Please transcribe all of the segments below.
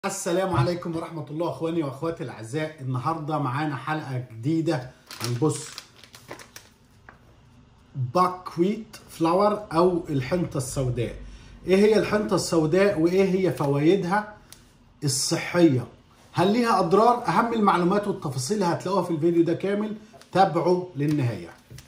السلام عليكم ورحمة الله اخواني واخواتي الاعزاء النهاردة معانا حلقة جديدة هنبص باكويت فلاور او الحنطة السوداء ايه هي الحنطة السوداء وايه هي فوائدها الصحية هل ليها اضرار اهم المعلومات والتفاصيل هتلاقوها في الفيديو ده كامل تابعوا للنهاية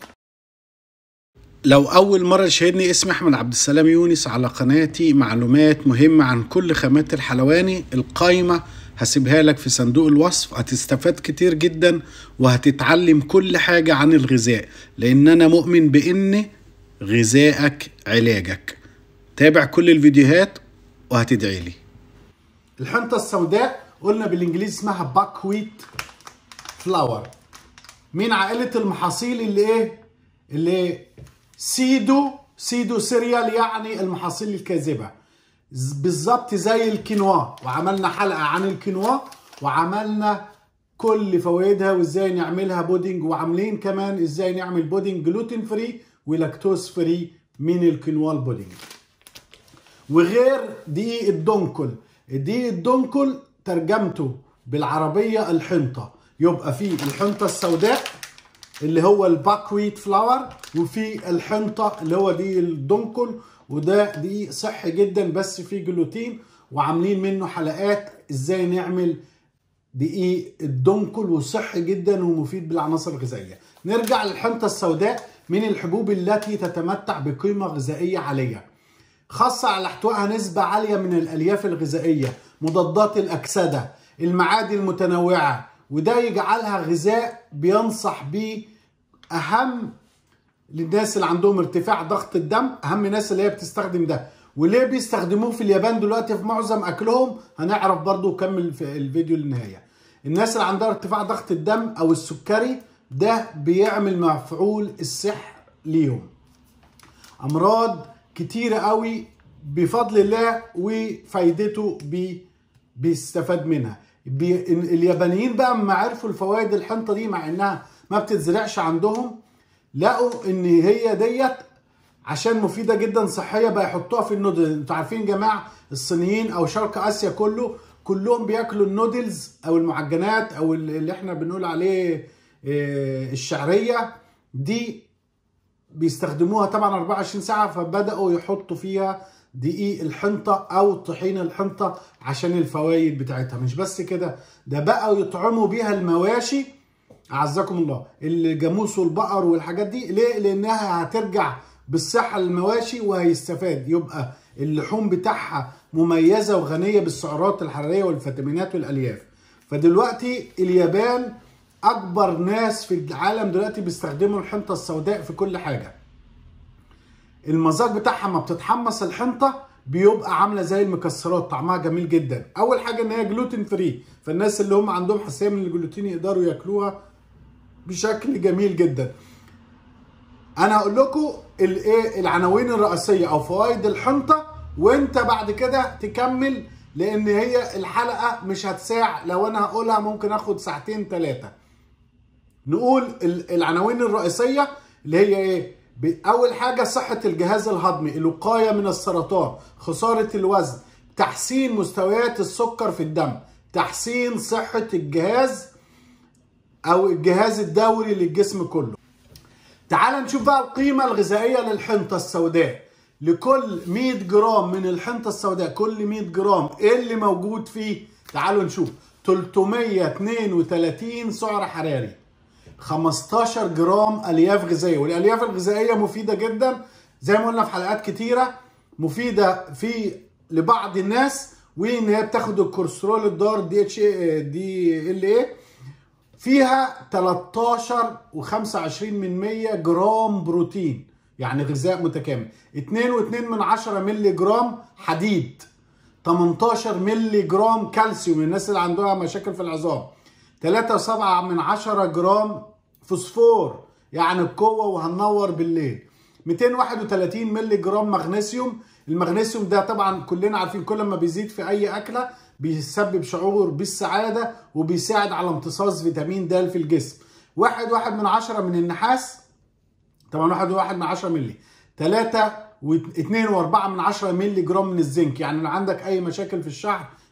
لو أول مرة تشاهدني اسمي أحمد عبد السلام يونس على قناتي معلومات مهمة عن كل خامات الحلواني القايمة هسيبها لك في صندوق الوصف هتستفاد كتير جدا وهتتعلم كل حاجة عن الغذاء لأن أنا مؤمن بإن غذائك علاجك تابع كل الفيديوهات وهتدعي لي الحنطة السوداء قلنا بالإنجليزي اسمها باكويت فلاور من عائلة المحاصيل اللي إيه؟ اللي سيدو سيدو سيريال يعني المحاصيل الكاذبة بالظبط زي الكينوا وعملنا حلقة عن الكينوا وعملنا كل فوائدها وازاي نعملها بودنج وعاملين كمان ازاي نعمل بودنج جلوتين فري ولاكتوز فري من الكينوا البودنج وغير دقيق الدنكل دقيق الدنكل ترجمته بالعربية الحنطة يبقى في الحنطة السوداء اللي هو الباكويت فلاور وفي الحنطة اللي هو دي الدنكل وده دي صحي جدا بس فيه جلوتين وعاملين منه حلقات ازاي نعمل دقيق الدنكل وصحي جدا ومفيد بالعناصر الغذائية نرجع للحنطة السوداء من الحبوب التي تتمتع بقيمة غذائية عالية خاصة على احتوائها نسبة عالية من الألياف الغذائية مضادات الأكسدة المعادن المتنوعة وده يجعلها غذاء بينصح بيه اهم للناس اللي عندهم ارتفاع ضغط الدم اهم الناس اللي هي بتستخدم ده وليه بيستخدموه في اليابان دلوقتي في معظم اكلهم هنعرف برضو كمل في الفيديو للنهايه الناس اللي عندها ارتفاع ضغط الدم او السكري ده بيعمل مفعول السحر ليهم امراض كتيره قوي بفضل الله وفايدته بي بيستفاد منها بي اليابانيين بقى لما عرفوا الفوائد الحنطه دي مع انها ما بتتزرعش عندهم لقوا ان هي ديت عشان مفيده جدا صحيه بقى يحطوها في النودل انتوا عارفين يا جماعه الصينيين او شرق اسيا كله كلهم بياكلوا النودلز او المعجنات او اللي احنا بنقول عليه الشعريه دي بيستخدموها طبعا 24 ساعه فبداوا يحطوا فيها دقيق الحنطة أو طحين الحنطة عشان الفوائد بتاعتها مش بس كده ده بقوا يطعموا بيها المواشي أعزكم الله الجاموس والبقر والحاجات دي ليه؟ لأنها هترجع بالصحة للمواشي وهيستفاد يبقى اللحوم بتاعها مميزة وغنية بالسعرات الحرارية والفيتامينات والألياف فدلوقتي اليابان أكبر ناس في العالم دلوقتي بيستخدموا الحنطة السوداء في كل حاجة المذاق بتاعها ما بتتحمص الحنطه بيبقى عامله زي المكسرات طعمها جميل جدا اول حاجه ان هي جلوتين فري فالناس اللي هم عندهم حساسيه من الجلوتين يقدروا ياكلوها بشكل جميل جدا انا هقول لكم الايه العناوين الرئيسيه او فوائد الحنطه وانت بعد كده تكمل لان هي الحلقه مش هتساع لو انا هقولها ممكن اخد ساعتين ثلاثه نقول العناوين الرئيسيه اللي هي ايه اول حاجه صحه الجهاز الهضمي الوقايه من السرطان خساره الوزن تحسين مستويات السكر في الدم تحسين صحه الجهاز او الجهاز الدوري للجسم كله تعال نشوف بقى القيمه الغذائيه للحنطه السوداء لكل 100 جرام من الحنطه السوداء كل 100 جرام ايه اللي موجود فيه تعالوا نشوف 332 سعر حراري 15 جرام الياف غذائيه والالياف الغذائيه مفيده جدا زي ما قلنا في حلقات كتيره مفيده في لبعض الناس وان هي بتاخد الكوليسترول الضار دي اتش دي ال اي فيها 13 و25 من 100 جرام بروتين يعني غذاء متكامل 2.2 من 10 مللي جرام حديد 18 مللي جرام كالسيوم الناس اللي عندها مشاكل في العظام 3.7 من 10 جرام فوسفور يعني القوة وهننور بالليل 231 مللي جرام مغنيسيوم المغنيسيوم ده طبعا كلنا عارفين كل ما بيزيد في اي اكلة بيسبب شعور بالسعادة وبيساعد على امتصاص فيتامين د في الجسم واحد واحد من عشرة من النحاس طبعا واحد واحد من عشرة ملي 3 و2 و4 من 10 مللي جرام من الزنك يعني لو عندك اي مشاكل في الشعر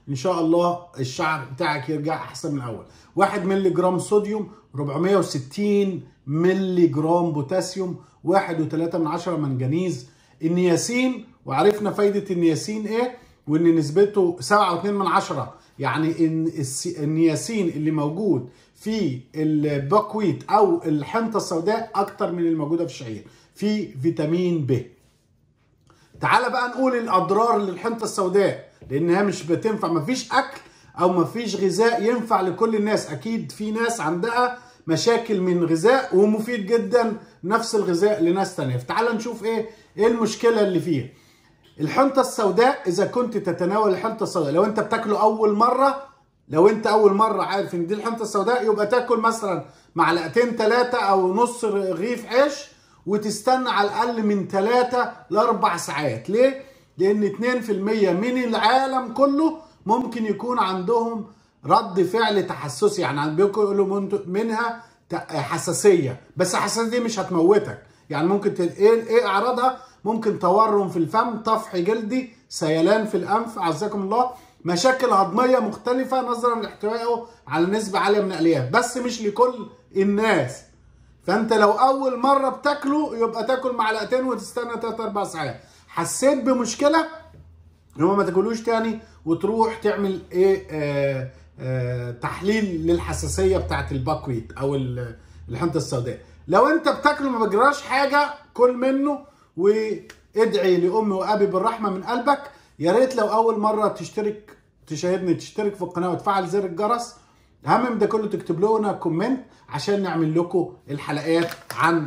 ان شاء الله الشعر بتاعك يرجع احسن من الاول 1 مللي جرام صوديوم 460 مللي جرام بوتاسيوم 1.3 من عشرة منجنيز النياسين وعرفنا فايدة النياسين ايه وان نسبته 7.2 من عشرة يعني ان النياسين اللي موجود في الباكويت او الحنطة السوداء اكتر من الموجودة في الشعير في فيتامين ب تعال بقى نقول الاضرار للحنطة السوداء لانها مش بتنفع مفيش اكل او مفيش غذاء ينفع لكل الناس اكيد في ناس عندها مشاكل من غذاء ومفيد جدا نفس الغذاء لناس تانية فتعال نشوف ايه ايه المشكلة اللي فيها الحنطة السوداء اذا كنت تتناول الحنطة السوداء لو انت بتاكله اول مرة لو انت اول مرة عارف ان دي الحنطة السوداء يبقى تاكل مثلا معلقتين ثلاثة او نص رغيف عيش وتستنى على الاقل من ثلاثة لاربع ساعات ليه؟ لان 2% من العالم كله ممكن يكون عندهم رد فعل تحسسي يعني بيقولوا منها حساسيه بس الحساسيه دي مش هتموتك يعني ممكن ت... ايه ايه اعراضها ممكن تورم في الفم طفح جلدي سيلان في الانف عزكم الله مشاكل هضميه مختلفه نظرا لاحتوائه على نسبه عاليه من الالياف بس مش لكل الناس فانت لو اول مره بتاكله يبقى تاكل معلقتين وتستنى 3 4 ساعات حسيت بمشكله هو ما تاكلوش تاني وتروح تعمل ايه آه آه تحليل للحساسيه بتاعت الباكويت او الحنطه السوداء لو انت بتاكله ما بجراش حاجه كل منه وادعي لامي وابي بالرحمه من قلبك يا ريت لو اول مره تشترك تشاهدني تشترك في القناه وتفعل زر الجرس اهم من ده كله تكتب لنا كومنت عشان نعمل لكم الحلقات عن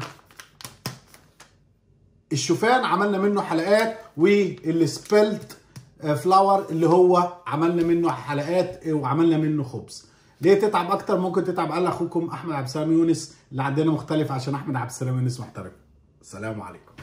الشوفان عملنا منه حلقات والسبلت فلاور اللي هو عملنا منه حلقات وعملنا منه خبز ليه تتعب اكتر ممكن تتعب قال اخوكم احمد عبد السلام يونس اللي عندنا مختلف عشان احمد عبد السلام يونس محترف السلام عليكم